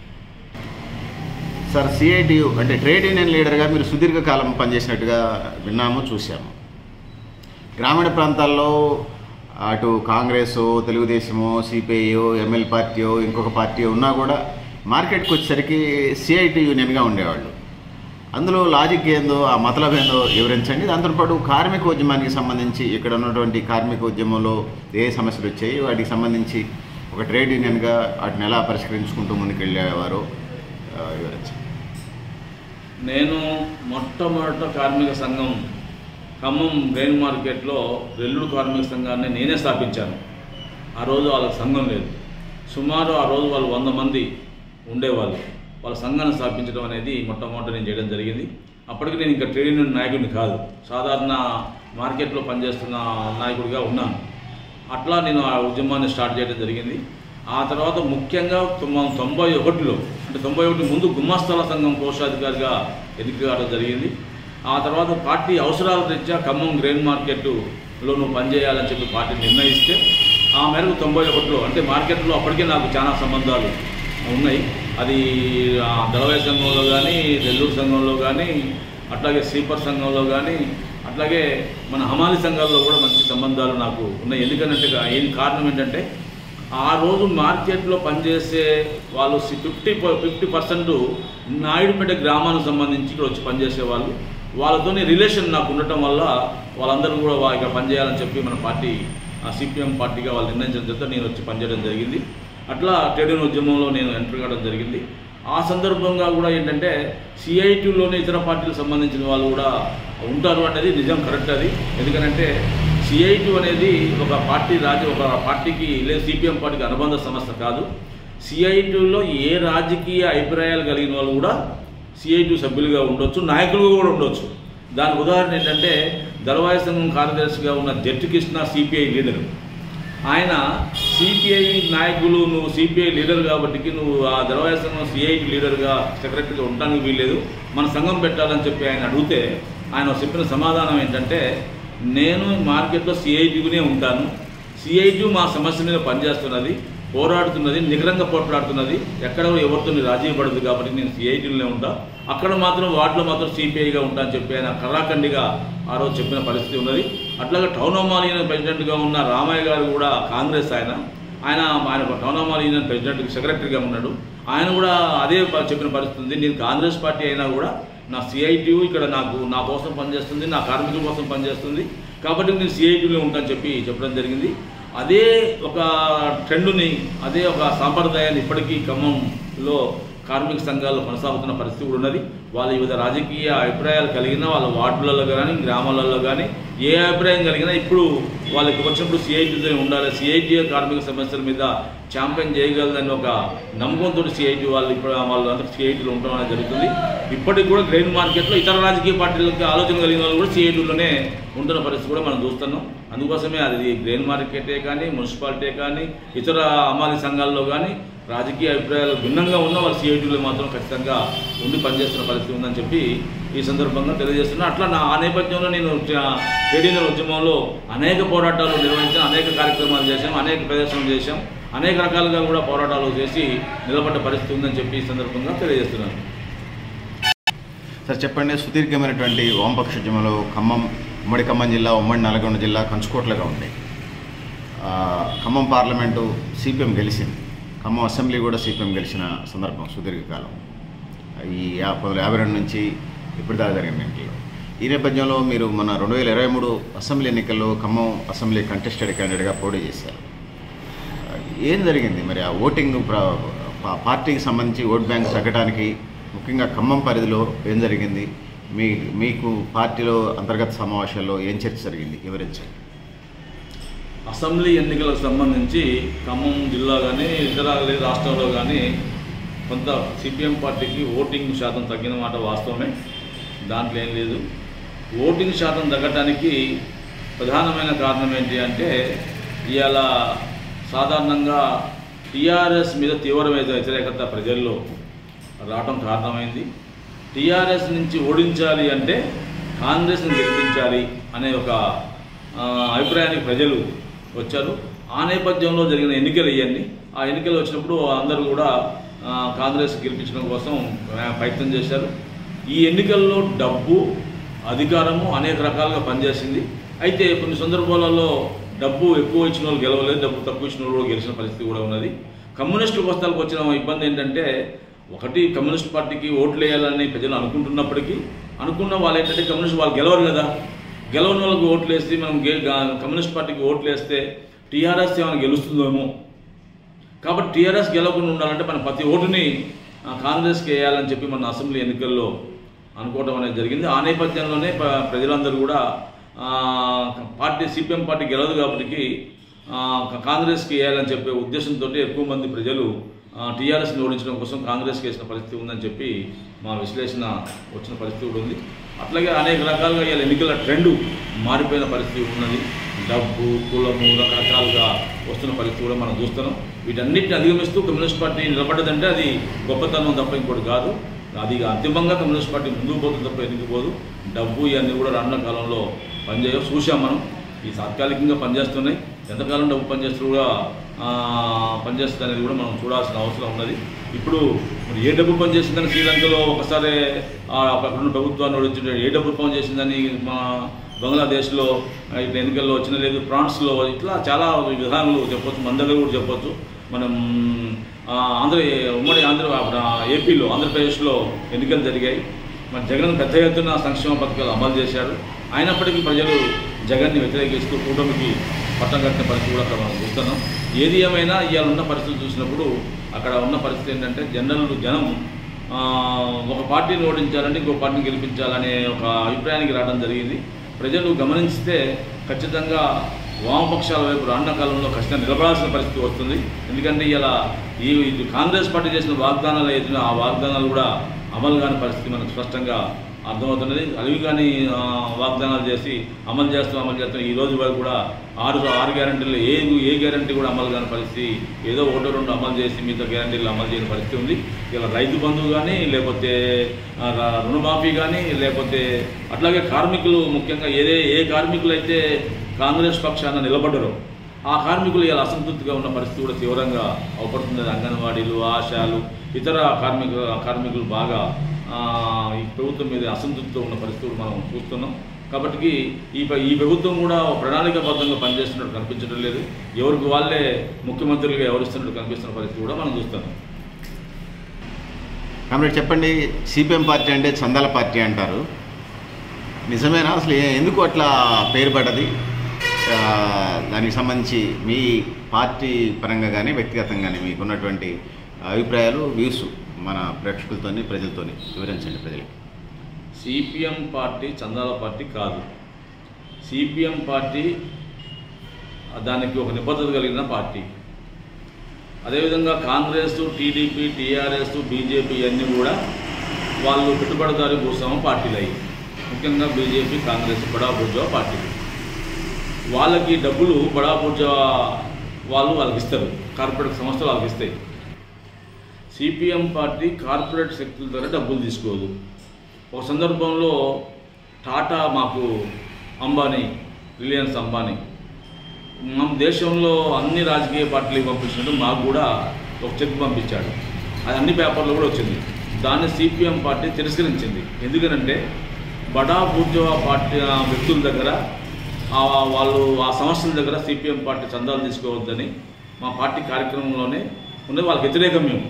సార్ సిఐటియు అంటే ట్రేడ్ యూనియన్ లీడర్గా మీరు సుదీర్ఘకాలం పనిచేసినట్టుగా విన్నాము చూసాము గ్రామీణ ప్రాంతాల్లో అటు కాంగ్రెస్ తెలుగుదేశము సిపిఐఓ ఎంఎల్ పార్టీయో ఇంకొక పార్టీ ఉన్నా కూడా మార్కెట్కి వచ్చేసరికి సిఐటి యూనియన్గా ఉండేవాళ్ళు అందులో లాజిక్ ఏందో ఆ మతలబ్ ఏందో వివరించండి దాంతోపాటు కార్మిక ఉద్యమానికి సంబంధించి ఇక్కడ ఉన్నటువంటి కార్మిక ఉద్యమంలో ఏ సమస్యలు వచ్చాయి వాటికి సంబంధించి ఒక ట్రేడ్ యూనియన్గా వాటిని ఎలా పరిష్కరించుకుంటూ ముందుకెళ్ళేవారో ఆ, వివరించండి నేను మొట్టమొదట కార్మిక సంఘం ఖమ్మం గ్రెయిన్ మార్కెట్లో రెల్లుడు కార్మిక సంఘాన్ని నేనే స్థాపించాను ఆ రోజు వాళ్ళకి సంఘం లేదు సుమారు ఆ రోజు వాళ్ళు వంద మంది ఉండేవాళ్ళు వాళ్ళ సంఘాన్ని స్థాపించడం అనేది మొట్టమొదట నేను చేయడం జరిగింది అప్పటికి నేను ఇంకా ట్రేడ్ యూనియన్ నాయకుడిని కాదు సాధారణ మార్కెట్లో పనిచేస్తున్న నాయకుడిగా ఉన్నాను అట్లా నేను ఆ ఉద్యమాన్ని స్టార్ట్ చేయడం జరిగింది ఆ తర్వాత ముఖ్యంగా తొమ్మ- తొంభై ఒకటిలో అంటే తొంభై ఒకటి ముందు గుమ్మస్తాల సంఘం కోశాధికారిగా ఎన్నిక కావడం జరిగింది ఆ తర్వాత పార్టీ అవసరాల రీత్యా ఖమ్మం గ్రెయిన్ మార్కెట్లో నువ్వు పనిచేయాలని చెప్పి పార్టీ నిర్ణయిస్తే ఆ మేరకు తొంభై ఒకటిలో అంటే మార్కెట్లో అప్పటికే నాకు చాలా సంబంధాలు ఉన్నాయి అది ఆ, దళవాయి సంఘంలో కానీ నెల్లూరు సంఘంలో కానీ అట్లాగే స్లీపర్ సంఘంలో కానీ అట్లాగే మన హమాలి సంఘాల్లో కూడా మంచి సంబంధాలు నాకు ఉన్నాయి ఎందుకంటే ఏం కారణం ఏంటంటే ఆ రోజు మార్కెట్లో పనిచేసే వాళ్ళు ఫిఫ్టీ ఫిఫ్టీ పర్సెంట్ నాయుడుపేట గ్రామానికి సంబంధించి ఇక్కడ వచ్చి పనిచేసే వాళ్ళు వాళ్ళతోని రిలేషన్ నాకు ఉండటం వల్ల వాళ్ళందరూ కూడా వా- ఇక్కడ పనిచేయాలని చెప్పి మన పార్టీ సిపిఎం పార్టీగా వాళ్ళు నిర్ణయించడం చేత నేను వచ్చి పనిచేయడం జరిగింది అట్లా ట్రేడ్ యూనియన్ ఉద్యమంలో నేను ఎంటర్ కావడం జరిగింది ఆ సందర్భంగా కూడా ఏంటంటే సిఐటిలోనే ఇతర పార్టీలకు సంబంధించిన వాళ్ళు కూడా ఉంటారు అనేది నిజం కరెక్ట్ అది ఎందుకంటే సిఐటి అనేది ఒక పార్టీ రాజ్య ఒక పార్టీకి లేదా సిపిఎం పార్టీకి అనుబంధ సంస్థ కాదు సిఐటిలో ఏ రాజకీయ అభిప్రాయాలు కలిగిన వాళ్ళు కూడా సిఐటి సభ్యులుగా ఉండొచ్చు నాయకులుగా కూడా ఉండొచ్చు దానికి ఉదాహరణ ఏంటంటే దళవాయి సంఘం కార్యదర్శిగా ఉన్న జట్టు కృష్ణ సిపిఐ లీడరు ఆయన సిపిఐ నాయకులు నువ్వు సిపిఐ లీడర్ కాబట్టి నువ్వు ఆ దళవాయి సంఘం సిఐటి లీడర్గా సెక్రటరీగా ఉండడానికి వీల్లేదు మన సంఘం పెట్టాలని చెప్పి ఆయన అడిగితే ఆయన చెప్పిన సమాధానం ఏంటంటే నేను మార్కెట్లో సిఐటిగానే ఉంటాను సిఐటి మా సమస్య మీద పనిచేస్తున్నది పోరాడుతున్నది నిగ్రంగా పోట్లాడుతున్నది ఎక్కడ ఎవరితో రాజీ పడదు కాబట్టి నేను సిఐటీలోనే ఉంటా అక్కడ మాత్రం వాటిలో మాత్రం సిపిఐగా ఉంటా అని చెప్పి ఆయన కర్రాఖండిగా ఆ రోజు చెప్పిన పరిస్థితి ఉన్నది అట్లాగే టౌన్ అమ్మాలి యూనియన్ ప్రెసిడెంట్గా ఉన్న రామయ్య గారు కూడా కాంగ్రెస్ ఆయన ఆయన ఆయన టౌన్ అమ్మాలి యూనియన్ ప్రెసిడెంట్ సెక్రటరీగా ఉన్నాడు ఆయన కూడా అదే ప- చెప్పిన పరిస్థితి ఉంది నేను కాంగ్రెస్ పార్టీ అయినా కూడా నా సిఐటి ఇక్కడ నాకు నా కోసం పనిచేస్తుంది నా కార్మికుల కోసం పనిచేస్తుంది కాబట్టి నేను సిఐటిలో ఉంటానని చెప్పి చెప్పడం జరిగింది అదే ఒక ట్రెండ్ని అదే ఒక సాంప్రదాయాన్ని ఇప్పటికీ ఖమ్మంలో కార్మిక సంఘాలు కొనసాగుతున్న పరిస్థితి కూడా ఉన్నది వాళ్ళ వివిధ రాజకీయ అభిప్రాయాలు కలిగిన వాళ్ళ వార్డులలో కానీ గ్రామాలలో కానీ ఏ అభిప్రాయం కలిగినా ఇప్పుడు వాళ్ళకి వచ్చినప్పుడు సిఐటితో ఉండాలి సిఐటి కార్మిక సమస్యల మీద ఛాంపియన్ చేయగలదని ఒక నమ్మకంతో సిఐటి వాళ్ళు ఇప్పుడు వాళ్ళు అందరూ సిఐటిలో ఉండడం అనేది జరుగుతుంది ఇప్పటికి కూడా గ్రెయిన్ మార్కెట్లో ఇతర రాజకీయ పార్టీలకి ఆలోచన కలిగిన వాళ్ళు కూడా సిఐటిలోనే ఉంటున్న పరిస్థితి కూడా మనం చూస్తున్నాం అందుకోసమే అది గ్రెయిన్ మార్కెటే కానీ మున్సిపాలిటీ కానీ ఇతర అమాలి సంఘాల్లో కానీ రాజకీయ అభిప్రాయాలు భిన్నంగా ఉన్న వాళ్ళు సిఐటీలో మాత్రం ఖచ్చితంగా ఉండి పనిచేస్తున్న పరిస్థితి ఉందని చెప్పి ఈ సందర్భంగా తెలియజేస్తున్నా అట్లా నా ఆ నేపథ్యంలో నేను ట్రేడ్ యూనియన్ ఉద్యమంలో అనేక పోరాటాలు నిర్వహించాం అనేక కార్యక్రమాలు చేశాం అనేక ప్రదర్శనలు చేశాం అనేక రకాలుగా కూడా పోరాటాలు చేసి నిలబడ్డ పరిస్థితి ఉందని చెప్పి ఈ సందర్భంగా తెలియజేస్తున్నాను సార్ చెప్పండి సుదీర్ఘమైనటువంటి వామపక్ష ఉద్యమంలో ఖమ్మం ఉమ్మడి ఖమ్మం జిల్లా ఉమ్మడి నల్గొండ జిల్లా కంచుకోట్లుగా ఉంది ఆ, ఖమ్మం పార్లమెంటు సిపిఎం గెలిచింది ఖమ్మం అసెంబ్లీ కూడా సిపిఎం గెలిచిన సందర్భం సుదీర్ఘకాలం ఈ యా- పంతొమ్మిది యాభై రెండు నుంచి ఇప్పుడు దాకా జరిగిన ఎన్నికల్లో ఈ నేపథ్యంలో మీరు మన రెండు వేల ఇరవై మూడు అసెంబ్లీ ఎన్నికల్లో ఖమ్మం అసెంబ్లీ కంటెస్టెడ్ క్యాండిడేట్గా పోటీ చేశారు ఏం జరిగింది మరి ఆ ఓటింగ్ ప్ర- పా- పార్టీకి సంబంధించి ఓట్ బ్యాంక్ తగ్గడానికి ముఖ్యంగా ఖమ్మం పరిధిలో ఏం జరిగింది మీ మీకు పార్టీలో అంతర్గత సమావేశాల్లో ఏం చర్చ జరిగింది వివరించండి అసెంబ్లీ ఎన్నికలకు సంబంధించి ఖమ్మం జిల్లా కానీ ఇతర లేదు రాష్ట్రంలో కానీ కొంత సిపిఎం పార్టీకి ఓటింగ్ శాతం తగ్గిన మాట వాస్తవమే దాంట్లో ఏం లేదు ఓటింగ్ శాతం తగ్గటానికి ప్రధానమైన కారణం ఏంటి అంటే ఇవాళ సాధారణంగా టీఆర్ఎస్ మీద తీవ్రమైన వ్యతిరేకత ప్రజల్లో రావడం కారణమైంది టీఆర్ఎస్ నుంచి ఓడించాలి అంటే కాంగ్రెస్ని గెలిపించాలి అనే ఒక ఆ, అభిప్రాయానికి ప్రజలు వచ్చారు ఆ నేపథ్యంలో జరిగిన ఎన్నికలు ఇవన్నీ ఆ ఎన్నికలు వచ్చినప్పుడు అందరూ కూడా ఆ, కాంగ్రెస్ గెలిపించడం కోసం ఆ, ప్రయత్నం చేశారు ఈ ఎన్నికల్లో డబ్బు అధికారము అనేక రకాలుగా పనిచేసింది అయితే కొన్ని సందర్భాలలో డబ్బు ఎక్కువ ఇచ్చిన వాళ్ళు గెలవలేదు డబ్బు తక్కువ ఇచ్చిన వాళ్ళు గెలిచిన పరిస్థితి కూడా ఉన్నది కమ్యూనిస్టు వస్తాలకు వచ్చిన ఇబ్బంది ఏంటంటే ఒకటి కమ్యూనిస్ట్ పార్టీకి ఓట్లు వేయాలని ప్రజలు అనుకుంటున్నప్పటికీ అనుకున్న వాళ్ళు ఏంటంటే కమ్యూనిస్ట్ వాళ్ళు గెలవరు కదా గెలవని వాళ్ళకి ఓట్లు వేసి మనం గే- గా- కమ్యూనిస్ట్ పార్టీకి ఓట్లు వేస్తే టీఆర్ఎస్ ఏమైనా గెలుస్తుందేమో కాబట్టి టీఆర్ఎస్ గెలవకుండా ఉండాలంటే మన ప్రతి ఓటుని ఆ, కాంగ్రెస్కి వేయాలని చెప్పి మన అసెంబ్లీ ఎన్నికల్లో అనుకోవడం అనేది జరిగింది ఆ నేపథ్యంలోనే ప్ర- ప్రజలందరూ కూడా ఆ, పార్టీ సిపిఎం పార్టీ గెలవదు కాబట్టి ఆ, కాంగ్రెస్కి వేయాలని చెప్పే ఉద్దేశంతో ఎక్కువ మంది ప్రజలు టీఆర్ఎస్ని ఓడించడం కోసం కాంగ్రెస్కి వేసిన పరిస్థితి ఉందని చెప్పి మా విశ్లేషణ వచ్చిన పరిస్థితి కూడా ఉంది అట్లాగే అనేక రకాలుగా ఇవాళ ఎన్నికల ట్రెండ్ మారిపోయిన పరిస్థితి ఉన్నది డబ్బు కులము రకరకాలుగా వస్తున్న పరిస్థితి కూడా మనం చూస్తున్నాం వీటన్నిటిని అధిగమిస్తూ కమ్యూనిస్ట్ పార్టీ నిలబడ్డదంటే అది గొప్పతనం తప్ప ఇంకోటి కాదు అది ఇక అంతిమంగా కమ్యూనిస్ట్ పార్టీ ముందుకు పోతుంది తప్ప ఎందుకు పోదు డబ్బు ఇవన్నీ కూడా రానున్న కాలంలో పనిచేయవు చూసాం మనం ఈ తాత్కాలికంగా పనిచేస్తున్నాయి ఎంతకాలం డబ్బు పనిచేస్తూ కూడా ఆ, పనిచేస్తుంది అనేది కూడా మనం చూడాల్సిన అవసరం ఉన్నది ఇప్పుడు మరి ఏ డబ్బు పనిచేసిందని శ్రీలంకలో ఒకసారి ఆ అక్కడున్న ప్రభుత్వాన్ని ఓడించిన ఏ డబ్బు పనిచేసిందని మా బంగ్లాదేశ్లో ఇట్లా ఎన్నికల్లో వచ్చిన లేదు ఫ్రాన్స్లో ఇట్లా చాలా విధానాలు చెప్పొచ్చు మన దగ్గర కూడా చెప్పొచ్చు మనం ఆ, ఆంధ్ర ఉమ్మడి ఆంధ్ర ఆ, ఏపీలో ఆంధ్రప్రదేశ్లో ఎన్నికలు జరిగాయి మన జగన్ పెద్ద ఎత్తున సంక్షేమ పథకాలు అమలు చేశారు అయినప్పటికీ ప్రజలు జగన్ని వ్యతిరేకిస్తూ కూటమికి పట్టం కట్టిన పరిస్థితి కూడా అక్కడ మనం చూస్తున్నాం ఏది ఏమైనా ఇవాళ ఉన్న పరిస్థితులు చూసినప్పుడు అక్కడ ఉన్న పరిస్థితి ఏంటంటే జనరల్ జనం ఆ, ఒక పార్టీని ఓడించాలంటే ఇంకో పార్టీని గెలిపించాలనే ఒక అభిప్రాయానికి రావడం జరిగింది ప్రజలు గమనించితే ఖచ్చితంగా వామపక్షాల వైపు రానున్న కాలంలో ఖచ్చితంగా నిలబడాల్సిన పరిస్థితి వస్తుంది ఎందుకంటే ఇలా ఈ ఇది కాంగ్రెస్ పార్టీ చేసిన వాగ్దానాలు ఏదైనా ఆ వాగ్దానాలు కూడా అమలు కాని పరిస్థితి మనకు స్పష్టంగా అర్థమవుతున్నది అవి కానీ ఆ, వాగ్దానాలు చేసి అమలు చేస్తూ అమలు చేస్తూ ఈ రోజు వరకు కూడా ఆరు ఆరు గ్యారంటీలు ఏ ఏ గ్యారంటీ కూడా అమలు కాని పరిస్థితి ఏదో ఒకటో రెండు అమలు చేసి మిగతా గ్యారంటీలు అమలు చేయని పరిస్థితి ఉంది ఇలా రైతు బంధువు కానీ లేకపోతే ఆ, ర- రుణమాఫీ కానీ లేకపోతే అట్లాగే కార్మికులు ముఖ్యంగా ఏదే ఏ కార్మికులు అయితే కాంగ్రెస్ పక్షాన నిలబడ్డరో ఆ కార్మికులు ఇలా అసంతృప్తిగా ఉన్న పరిస్థితి కూడా తీవ్రంగా అవపడుతుంది అంగన్వాడీలు ఆశాలు ఇతర కార్మికులు కార్మికులు బాగా ఆ, ఈ ప్రభుత్వం మీద అసంతృప్తితో ఉన్న పరిస్థితి కూడా మనం చూస్తున్నాం కాబట్టి ఈ ప- ఈ ప్రభుత్వం కూడా ప్రణాళికాబద్ధంగా పనిచేస్తున్నట్టు కనిపించడం లేదు ఎవరికి వాళ్ళే ముఖ్యమంత్రులుగా ఎవరిస్తున్నట్టు కనిపిస్తున్న పరిస్థితి కూడా మనం చూస్తున్నాం కాబట్టి చెప్పండి సిపిఎం పార్టీ అంటే చందాల పార్టీ అంటారు నిజమేనా అసలు ఏ- ఎందుకు అట్లా పేరు పడ్డది ఆ, దానికి సంబంధించి మీ పార్టీ పరంగా కానీ వ్యక్తిగతంగా కానీ మీకున్నటువంటి అభిప్రాయాలు వ్యూస్ మన ప్రేక్షకులతోని ప్రజలతోని వివరించండి ప్రజలకి సిపిఎం పార్టీ చందాల పార్టీ కాదు సిపిఎం పార్టీ దానికి ఒక నిబద్ధత కలిగిన పార్టీ అదేవిధంగా కాంగ్రెస్ టీడీపీ టీఆర్ఎస్ బీజేపీ అన్నీ కూడా వాళ్ళు పెట్టుబడిదారి భూస్వామ పార్టీలు అయ్యి ముఖ్యంగా బీజేపీ కాంగ్రెస్ బడా బుర్జా పార్టీలు వాళ్ళకి డబ్బులు బడా బుర్జా వాళ్ళు వాళ్ళకి ఇస్తారు కార్పొరేట్ సంస్థలు వాళ్ళకి ఇస్తాయి సిపిఎం పార్టీ కార్పొరేట్ శక్తుల ద్వారా డబ్బులు తీసుకోదు ఒక సందర్భంలో టాటా మాకు అంబానీ రిలయన్స్ అంబానీ మన దేశంలో అన్ని రాజకీయ పార్టీలకు పంపించినట్టు మాకు కూడా ఒక చెక్ పంపించాడు అది అన్ని పేపర్లో కూడా వచ్చింది దాన్ని సిపిఎం పార్టీ తిరస్కరించింది ఎందుకనంటే బడా బూర్జవా పార్టీ ఆ వ్యక్తుల దగ్గర ఆ వాళ్ళు ఆ సంస్థల దగ్గర సిపిఎం పార్టీ చందాలు తీసుకోవద్దని మా పార్టీ కార్యక్రమంలోనే ఉన్నది వాళ్ళకి వ్యతిరేకం మేము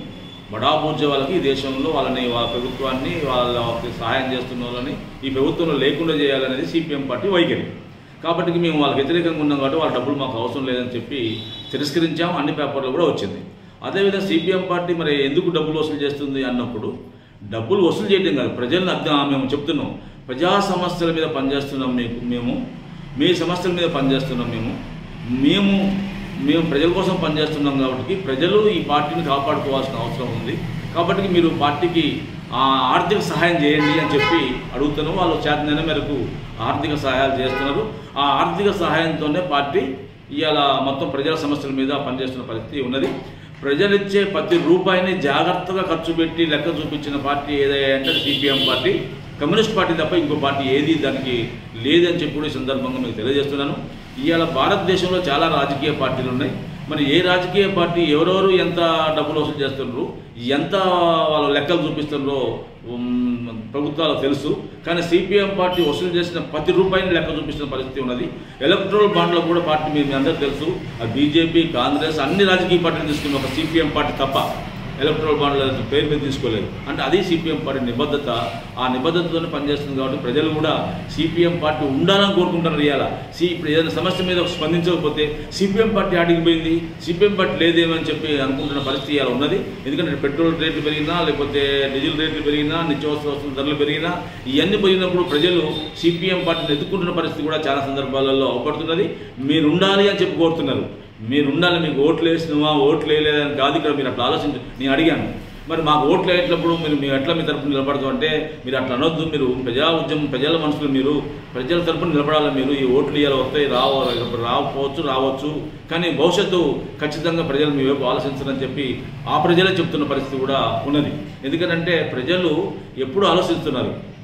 బడా బూర్జ వాళ్ళకి ఈ దేశంలో వాళ్ళని వాళ్ళ ప్రభుత్వాన్ని వాళ్ళకి సహాయం చేస్తున్న వాళ్ళని ఈ ప్రభుత్వంలో లేకుండా చేయాలనేది సిపిఎం పార్టీ వైఖరి కాబట్టి మేము వాళ్ళకి వ్యతిరేకంగా ఉన్నాం కాబట్టి వాళ్ళ డబ్బులు మాకు అవసరం లేదని చెప్పి తిరస్కరించాం అన్ని పేపర్లు కూడా వచ్చింది అదేవిధంగా సిపిఎం పార్టీ మరి ఎందుకు డబ్బులు వసూలు చేస్తుంది అన్నప్పుడు డబ్బులు వసూలు చేయడం కాదు ప్రజలను అర్థం మేము చెప్తున్నాం ప్రజా సమస్యల మీద పనిచేస్తున్నాం మీకు మేము మీ సమస్యల మీద పనిచేస్తున్నాం మేము మేము మేము ప్రజల కోసం పనిచేస్తున్నాం కాబట్టి ప్రజలు ఈ పార్టీని కాపాడుకోవాల్సిన అవసరం ఉంది కాబట్టి మీరు పార్టీకి ఆ, ఆర్థిక సహాయం చేయండి అని చెప్పి అడుగుతున్నాం వాళ్ళు చేతనైన మేరకు ఆర్థిక సహాయాలు చేస్తున్నారు ఆ ఆర్థిక సహాయంతోనే పార్టీ ఇవాళ మొత్తం ప్రజల సమస్యల మీద పనిచేస్తున్న పరిస్థితి ఉన్నది ప్రజలిచ్చే ప్రతి రూపాయిని జాగ్రత్తగా ఖర్చు పెట్టి లెక్క చూపించిన పార్టీ ఏదైనా అంటే సిపిఎం పార్టీ కమ్యూనిస్ట్ పార్టీ తప్ప ఇంకో పార్టీ ఏది దానికి లేదని చెప్పి కూడా ఈ సందర్భంగా మీకు తెలియజేస్తున్నాను ఇవాళ భారతదేశంలో చాలా రాజకీయ పార్టీలు ఉన్నాయి మరి ఏ రాజకీయ పార్టీ ఎవరెవరు ఎంత డబ్బులు వసూలు చేస్తున్నారు ఎంత వాళ్ళు లెక్కలు చూపిస్తున్నారో ఉమ్, ప్రభుత్వాలకు తెలుసు కానీ సిపిఎం పార్టీ వసూలు చేసిన ప్రతి రూపాయిని లెక్క చూపిస్తున్న పరిస్థితి ఉన్నది ఎలక్ట్రల్ బాండ్లో కూడా పార్టీ మీ అందరికీ తెలుసు ఆ బీజేపీ కాంగ్రెస్ అన్ని రాజకీయ పార్టీలు తీసుకున్న ఒక సిపిఎం పార్టీ తప్ప ఎలక్ట్రల్ బాండ్ల పేరు మీద తీసుకోలేదు అంటే అది సిపిఎం పార్టీ నిబద్ధత ఆ నిబద్ధతతోనే పనిచేస్తుంది కాబట్టి ప్రజలు కూడా సిపిఎం పార్టీ ఉండాలని కోరుకుంటున్నారు ఇవాళ సి ఇప్పుడు ఏదైనా సమస్య మీద స్పందించకపోతే సిపిఎం పార్టీ ఆడికి పోయింది సిపిఎం పార్టీ లేదేమని చెప్పి అనుకుంటున్న పరిస్థితి ఇవాళ ఉన్నది ఎందుకంటే పెట్రోల్ రేట్లు పెరిగినా లేకపోతే డీజిల్ రేట్లు పెరిగినా నిత్యావసర వస్తువుల ధరలు పెరిగినా ఇవన్నీ పెరిగినప్పుడు ప్రజలు సిపిఎం పార్టీని ఎదుర్కొంటున్న పరిస్థితి కూడా చాలా సందర్భాలలో అవపడుతున్నది మీరు ఉండాలి అని చెప్పి కోరుతున్నారు మీరు ఉండాలి మీకు ఓట్లు వేసినవా ఓట్లు వేయలేదని కాదు ఇక్కడ మీరు అట్లా ఆలోచించు నేను అడిగాను మరి మాకు ఓట్లు వేయట్లప్పుడు మీరు మేము ఎట్లా మీ తరపున నిలబడతాం అంటే మీరు అట్లా అనొద్దు మీరు ప్రజా ఉద్యమం ప్రజల మనసులో మీరు ప్రజల తరపున నిలబడాలి మీరు ఈ ఓట్లు ఇవ్వాలి వస్తాయి రావు రాకపోవచ్చు రావచ్చు కానీ భవిష్యత్తు ఖచ్చితంగా ప్రజలు మీ వైపు ఆలోచించరని చెప్పి ఆ ప్రజలే చెప్తున్న పరిస్థితి కూడా ఉన్నది ఎందుకంటే ప్రజలు ఎప్పుడు ఆలోచిస్తున్నారు